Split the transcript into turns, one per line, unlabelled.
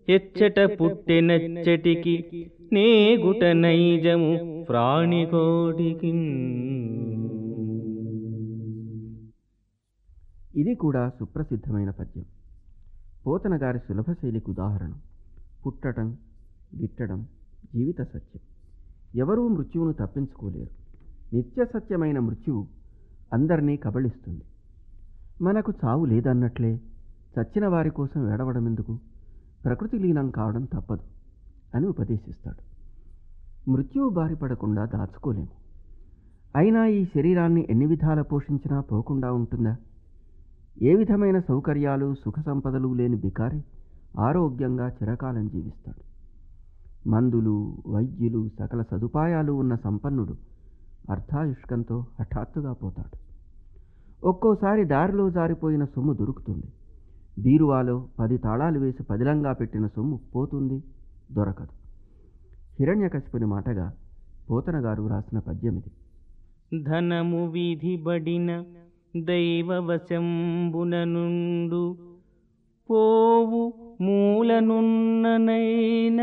ఎచ్చట పుట్టెనచ్చటికి నేగుట నైజము ప్రాణికోటికి
ఇది కూడా సుప్రసిద్ధమైన పద్యం పోతన గారి సులభశైలికి ఉదాహరణ పుట్టడం గిట్టడం జీవిత సత్యం ఎవరూ మృత్యువును తప్పించుకోలేరు నిత్య సత్యమైన మృత్యువు అందరినీ కబళిస్తుంది మనకు చావు లేదన్నట్లే చచ్చిన వారి కోసం ఏడవడం ఎందుకు ప్రకృతి లీనం కావడం తప్పదు అని ఉపదేశిస్తాడు మృత్యువు బారిపడకుండా దాచుకోలేము అయినా ఈ శరీరాన్ని ఎన్ని విధాల పోషించినా పోకుండా ఉంటుందా ఏ విధమైన సౌకర్యాలు సుఖ సంపదలు లేని బికారి ఆరోగ్యంగా చిరకాలం జీవిస్తాడు మందులు వైద్యులు సకల సదుపాయాలు ఉన్న సంపన్నుడు అర్ధాయుష్కంతో హఠాత్తుగా పోతాడు ఒక్కోసారి దారిలో జారిపోయిన సొమ్ము దొరుకుతుంది బీరువాలో పది తాళాలు వేసి పదిలంగా పెట్టిన సొమ్ము పోతుంది దొరకదు హిరణ్యకశిపుని మాటగా పోతన గారు రాసిన పద్యం ఇది
ధనము విధిబడిన దైవవశంబున నుండు పోవు మూలనున్ననైన